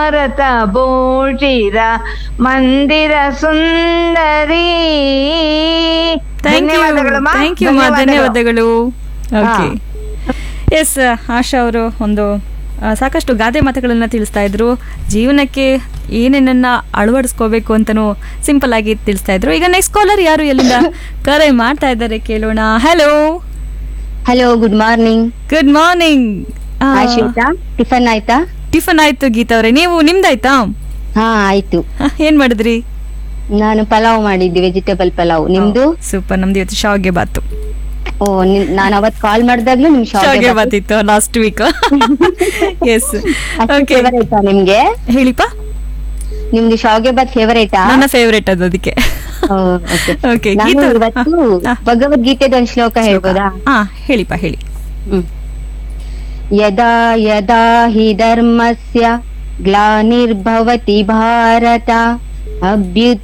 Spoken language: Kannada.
ಭಾರತ ಭೂಷಿರ ಮಂದಿರ ಸುಂದರಿ ಥ್ಯಾಂಕ್ ಯು ಧನ್ಯವಾದಗಳಮ್ಮ. ಥ್ಯಾಂಕ್ ಯು ಮಾ ಧನ್ಯವಾದಗಳು ಓಕೆ ಎಸ್ ಆಶಾ ಅವರು ಒಂದು ಆ, ಸಾಕಷ್ಟು ಗಾದೆ ಮಾತುಗಳನ್ನ ತಿಳಿಸ್ತಾ ಇದ್ರು ಜೀವನಕ್ಕೆ ಏನೇನನ್ನ ಅಳವಡಿಸ್ಕೋಬೇಕು ಅಂತನೂ ಸಿಂಪಲ್ ಆಗಿ ತಿಳಿಸ್ತಾ ಇದ್ರು ಈಗ ನೆಕ್ಸ್ಟ್ ಕಾಲರ್ ಯಾರು ಎಲ್ಲಿಂದ ಕರೆ ಮಾಡ್ತಾ ಇದ್ದಾರೆ ಕೇಳೋಣ hello hello good morning good morning Ashweta tiffin ಆಯ್ತಾ ಟಿಫನ್ ಆಯ್ತು ಗೀತಾ ಅವರೇ ನೀವು ನಿಮ್ದಾಯ್ತಾ ಹಾ ಆಯ್ತು ಹ, ಏನ್ ಮಾಡಿದ್ರಿ ನಾನು ಪಲಾವ್ ಮಾಡಿದ್ದೆ ವೆಜಿಟೇಬಲ್ ಪಲಾವ್ ನಿಮ್ದು ಸೂಪರ್ ನಮ್ದು ಇವತ್ತು ಶಾವ್ಗೆ ಬಾತು ಓ ನಿಮ್- ನಾನು ಅವತ್ ಕಾಲ್ ಮಾಡಿದಾಗ್ಲೂ ನಿಮ್ ಶಾವ್ಗೆ ಬಾತ್ ಇತ್ತು ಲಾಸ್ಟ್ ವೀಕ್ ಎಸ್ ಓಕೆ ಫೇವರೇಟಾ ನಿಮ್ಗೆ ಹೇಳಿಪ್ಪ ನಿಮ್ದು ಶಾವ್ಗೆ ಬಾತ್ ಫೇವರೇಟಾ ನನ್ನ ಫೇವ್ರೇಟ್ ಅದು ಅದಕ್ಕೆ Okay, ನಾನು ಗೀತಾ- ಇವತ್ತು ಹಾ, ಹಾ. ಭಗವದ್ಗೀತೆದ ಒಂದು ಶ್ಲೋಕ ಹೇಳ್ಬೋದಾ ಹಾ ಹೇಳಿಪ್ಪ ಹೇಳಿ ಹ್ಮ್. ಯದಾ ಯದಾ ಹಿ ಧರ್ಮಸ್ಯ ಗ್ಲಾನಿರ್ಭವತಿ ಭಾರತ ಅಭ್ಯುತ್